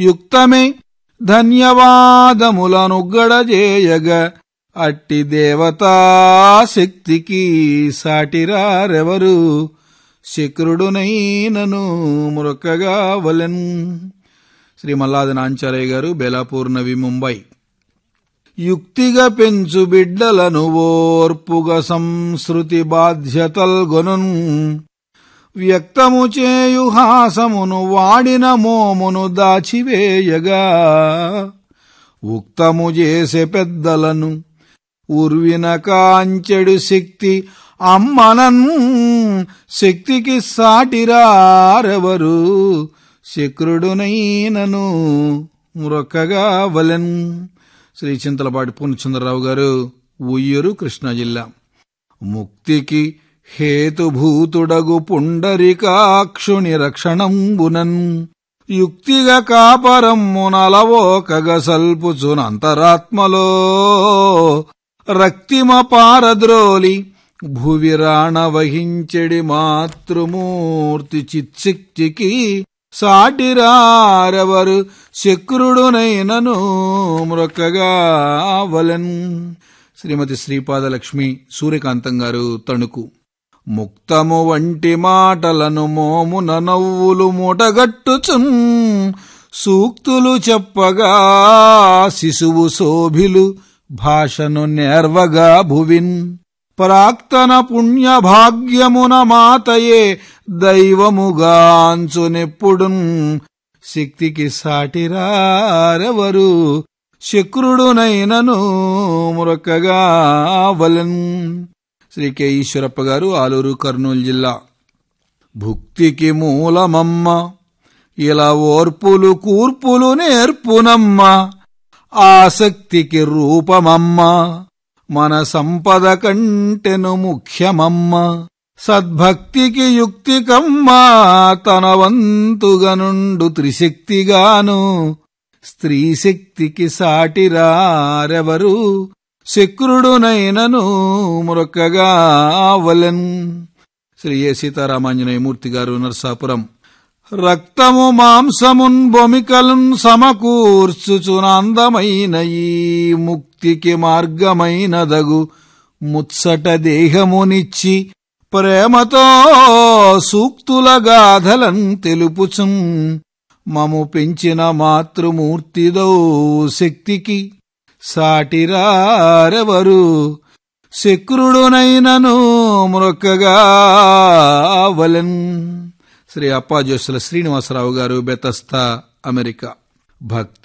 యుక్తమే ధన్యవాదములనుగ్గడజేయగ అట్టి దేవతా శక్తికి సాటిరారెవరు శక్రుడునైనను మురక్కగా వలెన్ శ్రీ మల్లాది నాంచారయ్య గారు బెలాపూర్ నవి ముంబై యుక్తిగా పెంచు బిడ్డలను ఓర్పుగా సంస్కృతి బాధ్యతల్గొనున్ వ్యక్తము చేయు హాసమును వాడిన మోమును దాచివేయగా ఉక్తము చేసే పెద్దలను ఉర్విన కాంచెడు శక్తి అమ్మనన్ శక్తికి సాటిరారెవరు శక్రుడునైనను మురొక్కగా వలెన్ శ్రీ చింతలపాటి పూర్ణచంద్రరావు గారు ఉయ్యూరు కృష్ణా జిల్లా ముక్తికి హేతుభూతుడగు పుండరికాక్షుని రక్షణంబునన్ యుక్తిగా కాపరమ్మునలవోకగ సల్పుచునంతరాత్మలో రక్తిమ పారద్రోలి భువిరాణ వహించెడి మాతృమూర్తి చిత్శక్తికి సాటిరారెవరు శక్రుడునైనను మృక్కగా వలన్ శ్రీమతి శ్రీపాదలక్ష్మి సూర్యకాంతం గారు తణుకు ముక్తము వంటి మాటలను మోమున నవ్వులు మూటగట్టుచున్ సూక్తులు చెప్పగా శిశువు శోభిలు భాషను నేర్వగా భువిన్ ప్రాక్తన పుణ్య భాగ్యమున మాతయే దైవముగాంచునెప్పుడున్ శక్తికి సాటిరారెవరు శక్రుడునైనను మురక్కగా వలన్ శ్రీ కె ఈశ్వరప్ప గారు ఆలూరు కర్నూలు జిల్లా భుక్తికి మూలమమ్మ ఇలా ఓర్పులు కూర్పులు నేర్పునమ్మ ఆసక్తికి రూపమమ్మ మన సంపద కంటెను ముఖ్యమమ్మ సద్భక్తికి యుక్తికమ్మ తన వంతుగనుండు త్రిశక్తిగాను స్త్రీ శక్తికి సాటిరారెవరు శక్రుడునైనను మురక్కగా వలెన్ శ్రీ ఏ సీతారామాంజనేయమూర్తి గారు నర్సాపురం రక్తము మాంసమున్ బొమికలున్ సమకూర్చుచునందమైన ఈ ముక్తికి మార్గమైనదగు ముత్సట దేహమునిచ్చి ప్రేమతో సూక్తుల గాథలన్ తెలుపుచున్ మము పెంచిన మాతృమూర్తిదో శక్తికి సాటిరారెవరు శక్రుడునైనను మృక్కగా వలెన్ శ్రీ అప్పాజోసుల శ్రీనివాసరావు గారు బెతస్తా అమెరికా భక్తి